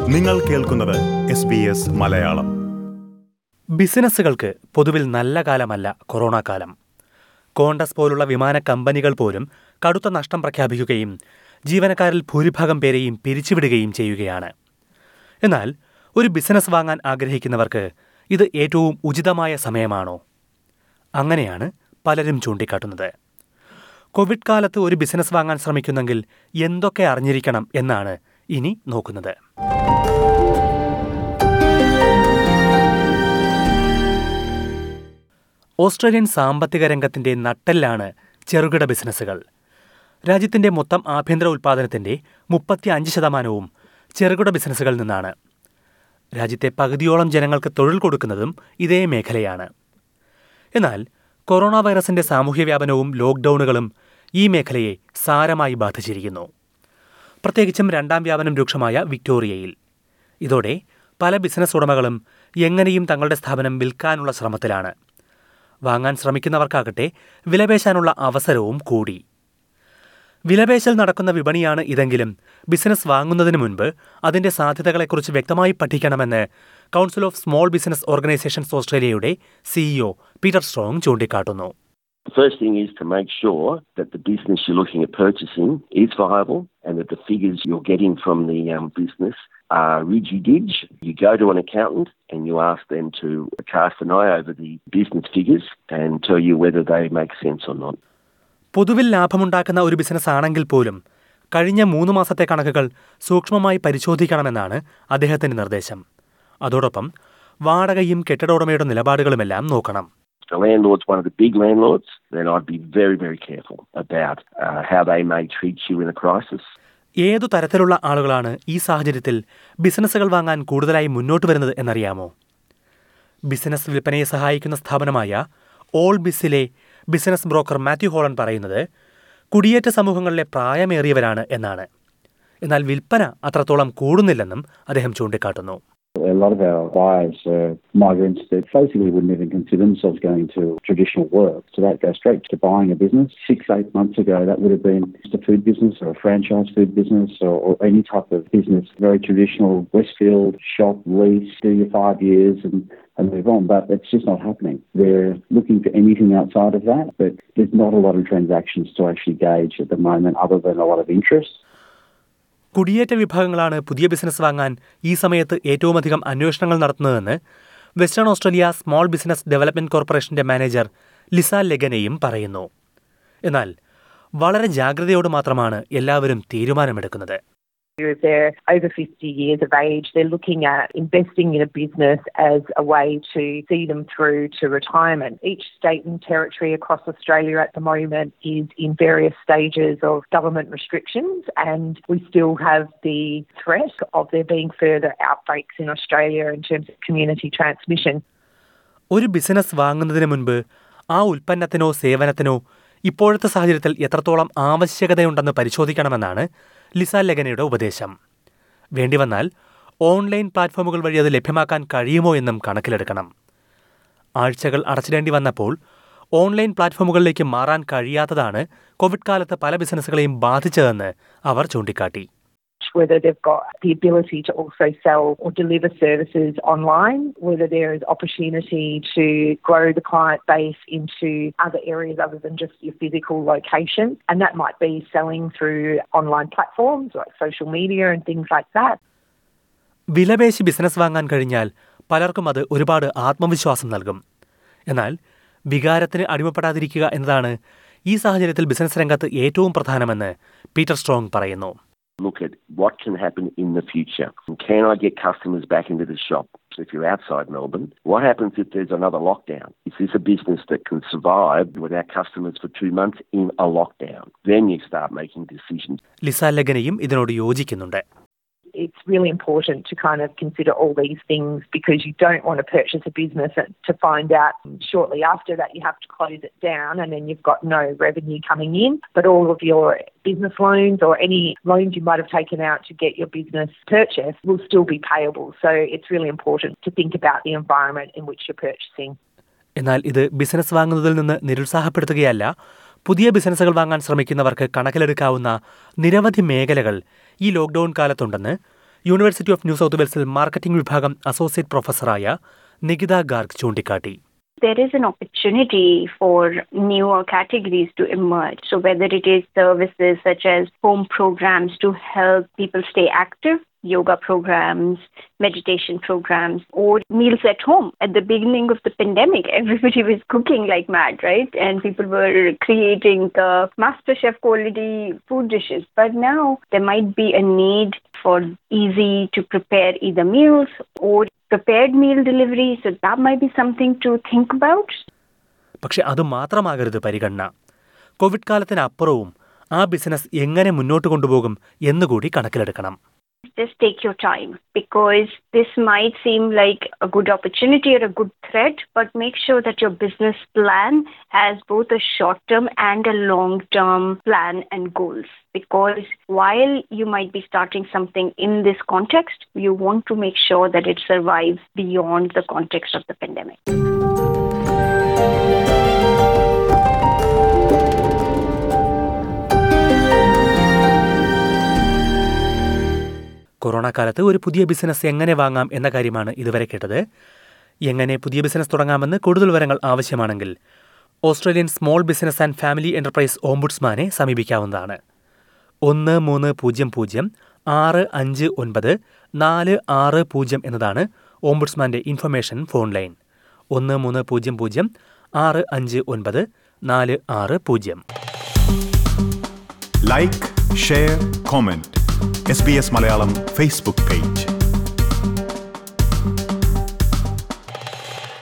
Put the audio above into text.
നിങ്ങൾ കേൾക്കുന്നത് S B S Malayalam ബിസിനസ്സുകൾക്ക് പൊതുവിൽ നല്ല കാലമല്ല കൊറോണ കാലം കോണ്ടസ് പോലുള്ള വിമാന കമ്പനികൾ പോലും കടുത്ത നഷ്ടം പ്രഖ്യാപിക്കുകയും ജീവനക്കാരിൽ ഭൂരിഭാഗം പേരെയും പിരിച്ചുവിടുകയും ചെയ്യുകയാണ് എന്നാൽ ഒരു ബിസിനസ് വാങ്ങാൻ ആഗ്രഹിക്കുന്നവർക്ക് ഇത് ഏറ്റവും ഉചിതമായ സമയമാണോ അങ്ങനെയാണ് പലരും ചൂണ്ടിക്കാട്ടുന്നത് കോവിഡ് കാലത്ത് ഒരു ബിസിനസ് വാങ്ങാൻ ശ്രമിക്കുന്നെങ്കിൽ എന്തൊക്കെ അറിഞ്ഞിരിക്കണം എന്നാണ് ഇനി നോക്കുന്നത് ഓസ്ട്രേലിയൻ സാമ്പത്തിക രംഗത്തിന്റെ നട്ടെല്ലാണ് ചെറുകിട ബിസിനസ്സുകൾ രാജ്യത്തിന്റെ മൊത്തം ആഭ്യന്തര ഉൽപ്പാദനത്തിന്റെ മുപ്പത്തി അഞ്ച് ശതമാനവും ചെറുകിട ബിസിനസ്സുകളിൽ നിന്നാണ് രാജ്യത്തെ പകുതിയോളം ജനങ്ങൾക്ക് തൊഴിൽ കൊടുക്കുന്നതും ഇതേ മേഖലയാണ് എന്നാൽ കൊറോണ വൈറസിന്റെ സാമൂഹ്യ വ്യാപനവും ലോക്ക്ഡൌണുകളും ഈ മേഖലയെ സാരമായി ബാധിച്ചിരിക്കുന്നു പ്രത്യേകിച്ചും രണ്ടാം വ്യാപനം രൂക്ഷമായ വിക്ടോറിയയിൽ ഇതോടെ പല ബിസിനസ് ഉടമകളും എങ്ങനെയും തങ്ങളുടെ സ്ഥാപനം വിൽക്കാനുള്ള ശ്രമത്തിലാണ് വാങ്ങാൻ ശ്രമിക്കുന്നവർക്കാകട്ടെ വിലപേശാനുള്ള അവസരവും കൂടി വിലപേശൽ നടക്കുന്ന വിപണിയാണ് ഇതെങ്കിലും ബിസിനസ് വാങ്ങുന്നതിന് മുൻപ് അതിന്റെ സാധ്യതകളെക്കുറിച്ച് വ്യക്തമായി പഠിക്കണമെന്ന് council of small business organisations ഓസ്ട്രേലിയയുടെ സിഇഒ പീറ്റർ സ്ട്രോങ് ചൂണ്ടിക്കാട്ടുന്നു The first thing is to make sure that the business you're looking at purchasing is viable and that the figures you're getting from the um, business are ridgy-dig. You go to an accountant and you ask them to cast an eye over the business figures and tell you whether they make sense or not. പൊതുവിൽ ലാഭമുണ്ടാക്കുന്ന ഒരു business ആണെങ്കിൽ പോലും കഴിഞ്ഞ മൂന്ന് മാസത്തെ കണക്കുകൾ സൂക്ഷ്മമായി പരിശോധിക്കണമെന്നാണ് അദ്ദേഹത്തിന്റെ നിർദ്ദേശം അതോടൊപ്പം വാടകയും കെട്ടിട ഉടമയുടെ നിലപാടുകളുമെല്ലാം നോക്കണം If the landlord's one of the big landlords, then I'd be very, very careful about uh, how they may treat you in a crisis. ഏതു തരത്തിലുള്ള ആളുകളാണ് ഈ സാഹചര്യത്തിൽ ബിസിനസ്സുകൾ വാങ്ങാൻ കൂടുതലായി മുന്നോട്ട് വരുന്നത് എന്നറിയാമോ ബിസിനസ് വിൽപ്പനയെ സഹായിക്കുന്ന സ്ഥാപനമായ ഓൾ ബിസിലെ ബിസിനസ് ബ്രോക്കർ മാത്യു ഹോളൻ പറയുന്നത് കുടിയേറ്റ സമൂഹങ്ങളിലെ പ്രായമേറിയവരാണ് എന്നാണ് എന്നാൽ വിൽപ്പന അത്രത്തോളം കൂടുന്നില്ലെന്നും അദ്ദേഹം ചൂണ്ടിക്കാട്ടുന്നു A lot of our buyers are migrants that basically wouldn't even consider themselves going to traditional work. So that goes straight to buying a business. Six, eight months ago, that would have been just a food business or a franchise food business or, or any type of business. Very traditional Westfield shop, lease, do your five years and, and move on. But it's just not happening. They're looking for anything outside of that, but there's not a lot of transactions to actually gauge at the moment other than a lot of interest. കുടിയേറ്റ വിഭാഗങ്ങളാണ് പുതിയ business വാങ്ങാൻ ഈ സമയത്ത് ഏറ്റവുമധികം അന്വേഷണങ്ങൾ നടത്തുന്നതെന്ന് Western Australia small business development കോർപ്പറേഷന്റെ manager Lisa ലെഗനയും പറയുന്നു എന്നാൽ വളരെ ജാഗ്രതയോട് മാത്രമാണ് എല്ലാവരും തീരുമാനമെടുക്കുന്നത് If they're over 50 years of age, they're looking at investing in a business as a way to see them through to retirement. Each state and territory across Australia at the moment is in various stages of government restrictions, and we still have the threat of there being further outbreaks in Australia in terms of community transmission. ഒരു business വാങ്ങുന്നതിന് മുൻപ് ആ ഉൽപ്പന്നത്തിനോ സേവനത്തിനോ ഇപ്പോഴത്തെ സാഹചര്യത്തിൽ എത്രത്തോളം ആവശ്യകതയുണ്ടെന്ന് പരിശോധിക്കണമെന്നാണ് Lisa ലെഗനയുടെ ഉപദേശം വേണ്ടിവന്നാൽ online പ്ലാറ്റ്ഫോമുകൾ വഴി അത് ലഭ്യമാക്കാൻ കഴിയുമോ എന്നും കണക്കിലെടുക്കണം ആഴ്ചകൾ അടച്ചിടേണ്ടി വന്നപ്പോൾ ഓൺലൈൻ പ്ലാറ്റ്ഫോമുകളിലേക്ക് മാറാൻ കഴിയാത്തതാണ് കോവിഡ് കാലത്ത് പല ബിസിനസ്സുകളെയും ബാധിച്ചതെന്ന് അവർ ചൂണ്ടിക്കാട്ടി whether they've got the ability to also sell or deliver services online, whether there is opportunity to grow the client base into other areas other than just your physical location. And that might be selling through online platforms like social media and things like that. വിലപേശി business വാങ്ങാൻ കഴിഞ്ഞാൽ പലർക്കും അത് ഒരുപാട് ആത്മവിശ്വാസം നൽകും എന്നാൽ വികാരത്തിന് അടിമപ്പെടാതിരിക്കുക എന്നതാണ് ഈ സാഹചര്യത്തിൽ ബിസിനസ് രംഗത്ത് ഏറ്റവും പ്രധാനമെന്ന് പീറ്റർ സ്ട്രോങ് പറയുന്നു Look at what can happen in the future. Can I get customers back into the shop? If you're outside Melbourne, what happens if there's another lockdown? Is this a business that can survive without customers for two months in a lockdown? Then you start making decisions. Lisa ലെഗനയും ഇതിനോട് യോജിക്കുന്നുണ്ട് It's really important to kind of consider all these things because you don't want to purchase a business and to find out shortly after that you have to close it down and then you've got no revenue coming in. But all of your business loans or any loans you might have taken out to get your business purchased will still be payable. So it's really important to think about the environment in which you're purchasing. എന്നാൽ ഇത് business വാങ്ങുന്നതിൽ നിന്ന് നിരുത്സാഹപ്പെടുത്തുകയല്ല പുതിയ ബിസിനസ്സുകൾ വാങ്ങാൻ ശ്രമിക്കുന്നവർക്ക് കണക്കിലെടുക്കാവുന്ന നിരവധി മേഖലകൾ ഈ lockdown കാലത്തുണ്ടെന്ന് യൂണിവേഴ്സിറ്റി ഓഫ് ന്യൂ സൗത്ത് വെയിൽസിൽ മാർക്കറ്റിംഗ് വിഭാഗം അസോസിയേറ്റ് പ്രൊഫസറായ നികിത ഗാർഗ് ചൂണ്ടിക്കാട്ടി there is an opportunity for newer categories to emerge. So, whether it is services such as home programs to help people stay active, yoga programs, meditation programs, or meals at home. At the beginning of the pandemic, everybody was cooking like mad, right? And people were creating the master chef quality food dishes. But now there might be a need for easy to prepare either meals or prepared meal delivery. So that might be something to think about. പക്ഷെ അത് മാത്രമാകരുത് പരിഗണന Covid കാലത്തിനപ്പുറവും ആ business എങ്ങനെ മുന്നോട്ട് കൊണ്ടുപോകും എന്നുകൂടി കണക്കിലെടുക്കണം Just take your time because this might seem like a good opportunity or a good threat, but make sure that your business plan has both a short term and a long term plan and goals. Because while you might be starting something in this context, you want to make sure that it survives beyond the context of the pandemic. Corona കാലത്ത് ഒരു പുതിയ business എങ്ങനെ വാങ്ങാം എന്ന കാര്യമാണ് ഇതുവരെ കേട്ടത് എങ്ങനെ പുതിയ ബിസിനസ് തുടങ്ങാമെന്ന് കൂടുതൽ വിവരങ്ങൾ ആവശ്യമാണെങ്കിൽ Australian small business and family enterprise ഓംബുഡ്സ്മാനെ സമീപിക്കാവുന്നതാണ് ഒന്ന് മൂന്ന് പൂജ്യം പൂജ്യം ആറ് അഞ്ച് ഒൻപത് നാല് ആറ് പൂജ്യം എന്നതാണ് ഓംബുഡ്സ്മാന്റെ ഇൻഫർമേഷൻ ഫോൺ ലൈൻ ഒന്ന് മൂന്ന് പൂജ്യം പൂജ്യം ആറ് അഞ്ച് ഒൻപത് നാല് ആറ് പൂജ്യം like share comment S B S Malayalam Facebook page